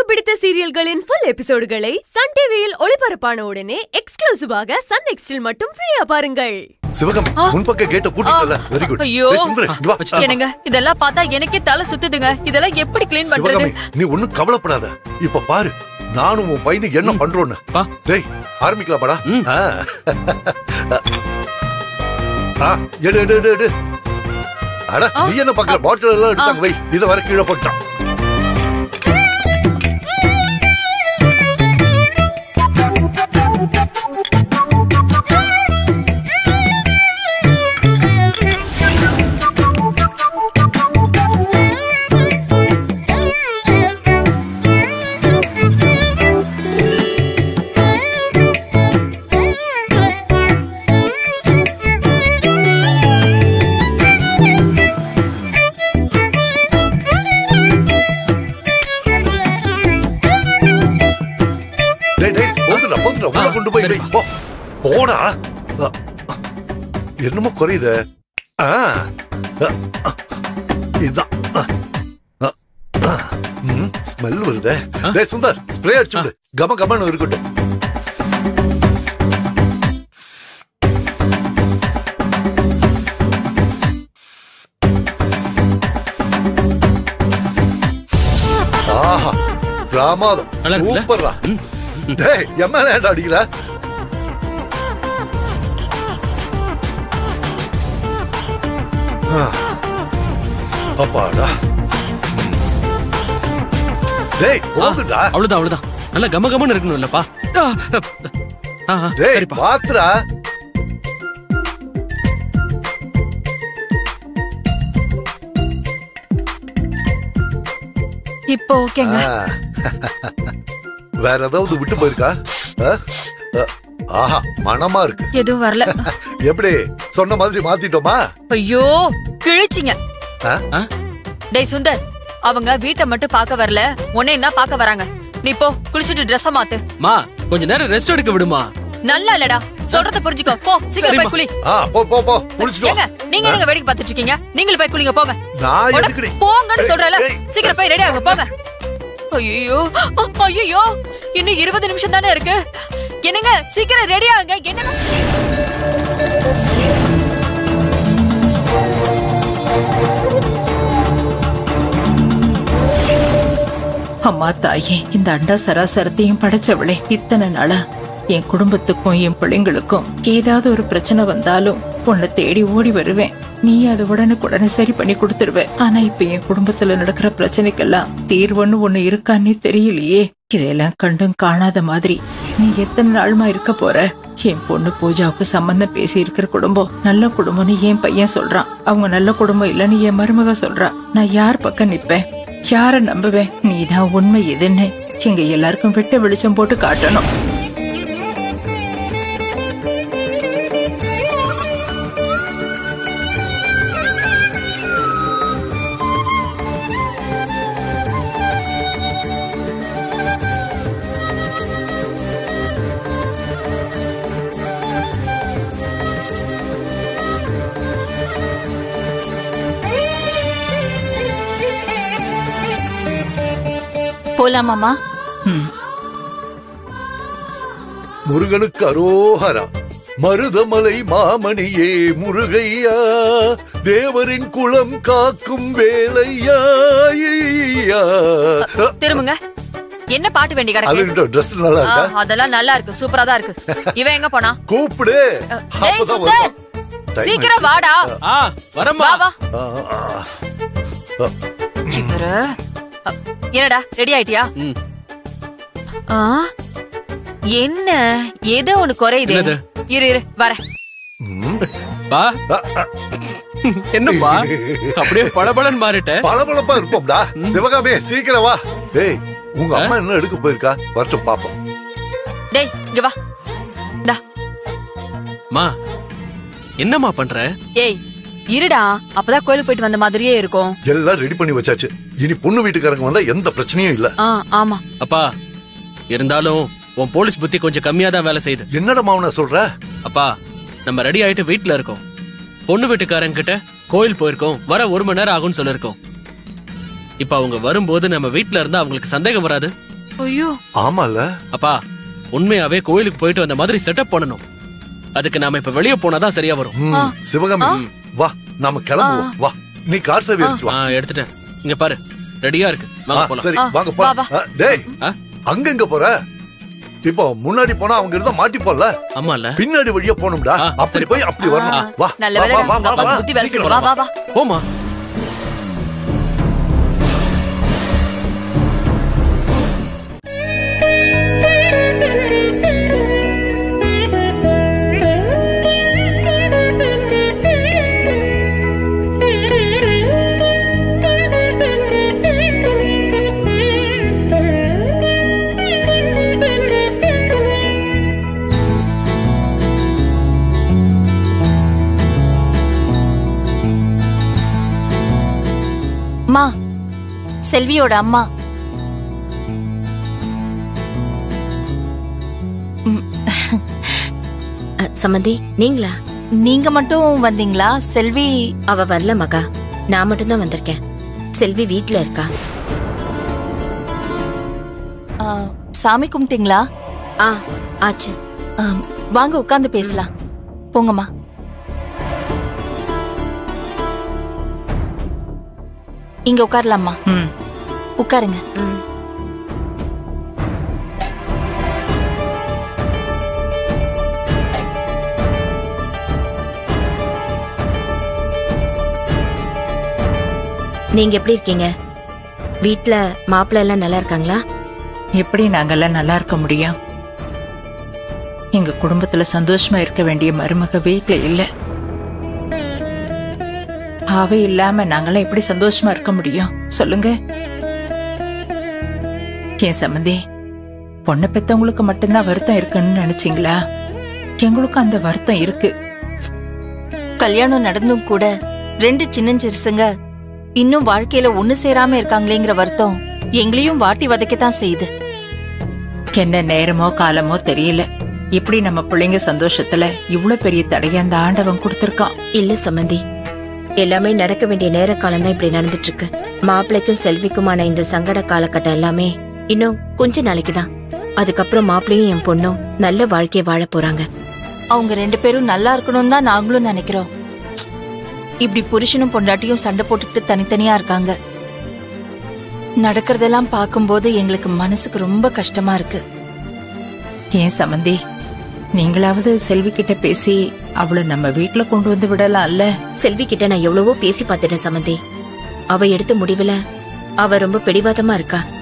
பிடித்த சீரியல்களின் full எபிசோடுகளை Sun டிவியில் ஒளிபரப்பான உடனே எக்ஸ்க்ளூசிவாக சன் நெக்ஸ்டில் மட்டும் ஃப்ரீயா பாருங்கள் சிவகம் முன்பக்க கேட்ட பூட்டிட்டல வெரி குட் ஐயோ சுந்தர் இங்க வா என்னங்க இதெல்லாம் பார்த்தா எனக்கே தலை சுத்துதுங்க இதெல்லாம் எப்படி க்ளீன் பண்றது சிவகாமி நீ ஒண்ணும் கவலைப்படாத இப்ப பாரு நானும் உன் பையனும் என்ன பண்றோன்னு பா. டேய் ஆரம்பிக்கலாமாடா ஆ. ஆ, எடு எடு எடு எடு அட நீ என்ன பாக்குற பாட்டில் எல்லாம் எடுத்தாங்க வை இத வர கீழே போட்டான் டேய் டேய் போதுடா போதுடா உள்ள ஆ, கொண்டு போய் வை சரிப்பா. போ போடா அ, என்னமோ குறையுது ஆ அ, அ, இதான் அ, அ, அ, ம், ஸ்மெல் வருதே டேய் சுந்தர் ஸ்ப்ரே அடிச்சு விடு கம கமன்னு இருக்கட்டும் ஆஹா பிரமாதம் நல்லா இருக்குல்ல? சூப்பர்ரா டேய் என் மேல ஏன்டா அடிக்கிற ஆ. அப்பாடா ம். டேய் போதுடா அவ்வளவுதான் அவ்வளவுதான் நல்லா கம கமன்னு இருக்கணும் இல்லப்பா ஆ, ஆ, ஆ, டேய் சரிப்பா பாத்துடா இப்போ ஓகேங்க ஆ. வேற ஏதாவது விட்டு போயிருக்கா ஆ? ஆ. ஆஹா மனமா இருக்கு எதுவும் வரல எப்படி சொன்ன மாதிரி மாத்திட்டோமா ஐயோ கிழிச்சிங்க ஆ? ஆ? டேய் சுந்தர் அவங்க வீட்டை மட்டும் பார்க்க வரல உன்னை தான் பார்க்க வராங்க நீ போ குளிச்சுட்டு ட்ரெஸ் மாத்து மா கொஞ்ச நேரம் ரெஸ்ட் எடுக்க விடுமா நல்லா இல்லடா சொல்றத புரிஞ்சுக்கோ போ சீக்கிரம் போய் சரிம்மா. குளி ஆ போ போ போ குளிச்சுட்டு ஏங்க வா நீங்க என்னங்க வேடிக்கை பார்த்துட்டு இருக்கீங்க நீங்களும் போய் குளிங்க போங்க நான் போடா, எதுக்குடி போங்கன்னு சொல்றல ஏய், சீக்கிரம் போய் ரெடி ஆகுங்க போங்க ஐயோ ஐயோ இன்னும் இருபது நிமிஷம் தானே இருக்கு என்னங்க சீக்கிரம் ரெடி ஆகுங்க என்னங்க அம்மா தாயே இந்த அண்டா சராசரத்தையும் படைச்சவளே இத்தனை நாளா என் குடும்பத்துக்கும் என் பிள்ளைங்களுக்கும் ஏதாவது ஒரு பிரச்சனை வந்தாலும் உன்னை தேடி ஓடி வருவேன் நீ அதை உடனுக்குடனே சரி பண்ணி கொடுத்துருவ ஆனா இப்ப என் குடும்பத்துல நடக்கிற பிரச்சனைக்கெல்லாம் தீர்வுன்னு ஒண்ணு இருக்கான்னே தெரியலையே இதையெல்லாம் கண்டும் காணாத மாதிரி நீ எத்தனை நாளுமா இருக்க போற என் பொண்ணு பூஜாவுக்கு சம்பந்தம் பேசி இருக்கிற குடும்பம் நல்ல குடும்பம்னு என் பையன் சொல்றான் அவங்க நல்ல குடும்பம் இல்லைன்னு என் மருமக சொல்றா நான் யார் பக்கம் நிப்பேன் யார நம்புவேன் நீதான் உண்மை எதுன்னு எங்க எல்லாருக்கும் வெட்ட வெளிச்சம் போட்டு காட்டணும் போலாமாமா ம். முருகனுக்கு அரோஹரா மருதமலை மாமணியே முருகையா தேவரின் குலம் காக்கும் வேலையா ஐயா. திரும்புங்க என்ன பாட்டு வேண்டி அது கிடக்கு ட்ரெஸ் நல்லா ஆ, இருக்கா அதெல்லாம் நல்லா இருக்கு சூப்பரா தான் இருக்கு இவன் எங்க போனா கூப்பிடு டேய் அப்பதான் சுந்தர் வருவான். Time சீக்கிரம் ஆயிடுச்சு. வாடா ஆ வரம்மா வா வா ஆ, ஆ, ஆ. இவரு அ, என்னடா ரெடி ஆயிட்டியா ம். ஆ என்ன ஏதோ ஒண்ணு குறையுதே என்னது? இரு இரு வரேன் ம். பா ஆ, ஆ. என்னப்பா அப்படியே பளபளன்னு மாறிட்ட பளபளப்பா இருப்போம்டா சிவகாமே சீக்கிரம் வா டேய் உங்க அம்மா என்ன எடுக்க போயிருக்கா வரட்டும் பாப்போம் டேய் இங்க வா டா மா என்னம்மா பண்ற ஏய் இருடா அப்பதான் கோயிலுக்கு போயிட்டு வந்த மாதிரியே இருக்கும் எல்லாம் ரெடி பண்ணி வச்சாச்சு இனி பொண்ணு வீட்டுக்காரங்க வந்தா எந்த பிரச்சனையும் இல்ல ஆ ஆமா அப்பா இருந்தாலும் உன் போலீஸ் புத்தி கொஞ்சம் கம்மியா தான் வேலை செய்யுது என்னடா மாவன சொல்ற அப்பா நம்ம ரெடி ஆயிட்டு வீட்ல இருக்கோம் பொண்ணு வீட்டுக்காரங்க கிட்ட கோயில் போயிருக்கோம் வர ஒரு மணி நேரம் ஆகும்னு சொல்லிருக்கோம் இப்ப அவங்க வரும்போது நம்ம வீட்ல இருந்தா அவங்களுக்கு சந்தேகம் வராது ஐயோ ஆமால அப்பா உண்மையாவே கோயிலுக்கு போயிட்டு வந்த மாதிரி செட்டப் பண்ணணும் அதுக்கு நாம இப்ப வெளிய போனாதான் சரியா வரும் ம், சிவகாமி வா நாம கிளம்புவோம் வா நீ கார் சேவை எடுத்து ஆ, வா எடுத்துட்டேன் இங்க பாரு ரெடியா இருக்கு ஆ, வாங்க போலாம் சரி ஆ, வாங்க வா, போலாம் வா. ஆ, டேய் ஆ? அங்க எங்க போற இப்போ முன்னாடி போனா அவங்க இருந்தா மாட்டிப்போம்ல ஆமா இல்ல பின்னாடி வழியா போகணும்டா ஆ, அப்படி சரி. போய் அப்படி வரணும் வா நல்ல வா, வேலை வா, வா, வா, வா. புத்தி வேலை சீக்கிரம் செய்யுது. வா வா வா போமா அம்மா செல்வியோட அம்மா அ, சம்மந்தி நீங்களா நீங்க மட்டும் வந்தீங்களா செல்வி அவ வரல மகா நான் மட்டும்தான் வந்திருக்கேன் செல்வி வீட்ல இருக்கா ஆ, சாமி கும்பிட்டீங்களா ஆ ஆச்சு ஆ, வாங்க உட்கார்ந்து பேசலாம் போங்கம்மா இங்க உட்காரலாமா ம் உட்காருங்க ம். நீங்க எப்படி இருக்கீங்க வீட்ல மாப்பிள்ளை எல்லாம் நல்லா இருக்காங்களா எப்படி நாங்கெல்லாம் நல்லா இருக்க முடியும் எங்க குடும்பத்துல சந்தோஷமா இருக்க வேண்டிய மருமக வீட்ல இல்ல அவ இல்லாம நாங்கெல்லாம் எப்படி சந்தோஷமா இருக்க முடியும் சொல்லுங்க என் சம்மந்தி பொண்ணை பெத்தவங்களுக்கு மட்டும்தான் வருத்தம் இருக்குன்னு நினைச்சீங்களா எங்களுக்கும் அந்த வருத்தம் இருக்கு கல்யாணம் நடந்தும் கூட ரெண்டு சின்னஞ்சிறுசுங்க இன்னும் வாழ்க்கையில ஒண்ணு சேராம இருக்காங்களேங்கிற வருத்தம் எங்களையும் வாட்டி வதைக்கத்தான் செய்யுது என்ன நேரமோ காலமோ தெரியல இப்படி நம்ம பிள்ளைங்க சந்தோஷத்துல இவ்ளோ பெரிய தடைய அந்த ஆண்டவன் கொடுத்திருக்கான் இல்ல சம்மந்தி எல்லாமே நடக்க வேண்டிய நேர காலம் தான் இப்படி நடந்துட்டு இருக்கு மாப்பிள்ளைக்கும் செல்விக்குமான இந்த சங்கட காலகட்டம் எல்லாமே இன்னும் கொஞ்ச நாளைக்கு தான் அதுக்கப்புறம் மாப்பிள்ளையும் என் பொண்ணும் நல்ல வாழ்க்கைய வாழ போறாங்க அவங்க ரெண்டு பேரும் நல்லா இருக்கணும்னு தான் நாங்களும் நினைக்கிறோம் இப்படி புருஷனும் பொண்டாட்டியும் சண்டை போட்டுக்கிட்டு தனித்தனியா இருக்காங்க நடக்கிறதெல்லாம் பார்க்கும்போது எங்களுக்கு மனசுக்கு ரொம்ப கஷ்டமா இருக்கு ஏன் சம்மந்தி நீங்களாவது செல்வி கிட்ட பேசி அவளை நம்ம வீட்ல கொண்டு வந்து விடலாம்ல செல்வி கிட்ட நான் எவ்வளவோ பேசி பார்த்துட்டேன் சம்மந்தி அவ எடுத்த முடிவுல அவ ரொம்ப பிடிவாதமா இருக்கா